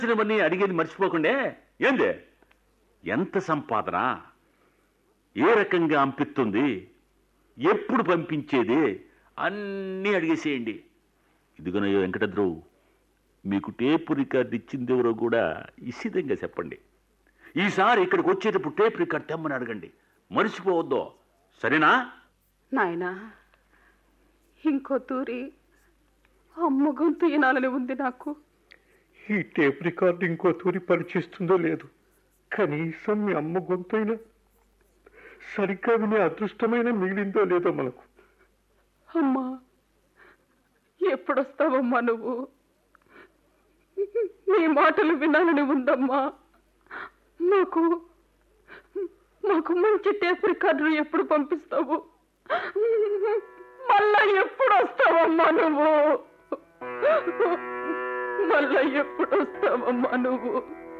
అడగాల్సినవన్నీ అడిగేది మర్చిపోకుండే ఏంది ఎంత సంపాదన ఏ రకంగా అంపిస్తుంది ఎప్పుడు పంపించేది అన్నీ అడిగేసేయండి ఇదిగోనయ్యో వెంకటద్రవు మీకు టేపు రికార్డు ఇచ్చింది ఎవరో కూడా ఇసిదంగా చెప్పండి ఈసారి ఇక్కడికి వచ్చేటప్పుడు టేప్ రికార్డ్ తెమ్మని అడగండి మర్చిపోవద్దు సరేనా నాయనా ఇంకో తూరి అమ్మ గొంతు వినాలని ఉంది నాకు ఈ టేప్ రికార్డు ఇంకో తూరి పనిచేస్తుందో లేదు కనీసం మీ అమ్మ గొంతైనా సరిగ్గా వినే అదృష్టమైన మిగిలిందో లేదో మనకు అమ్మా ఎప్పుడొస్తావమ్మా నువ్వు నీ మాటలు వినాలని ఉందమ్మా మాకు మాకు మంచి టేప్ రికార్డు ఎప్పుడు పంపిస్తావు మళ్ళా ఎప్పుడు వస్తావమ్మా నువ్వు మళ్ళా ఎప్పుడు వస్తావమ్మా నువ్వు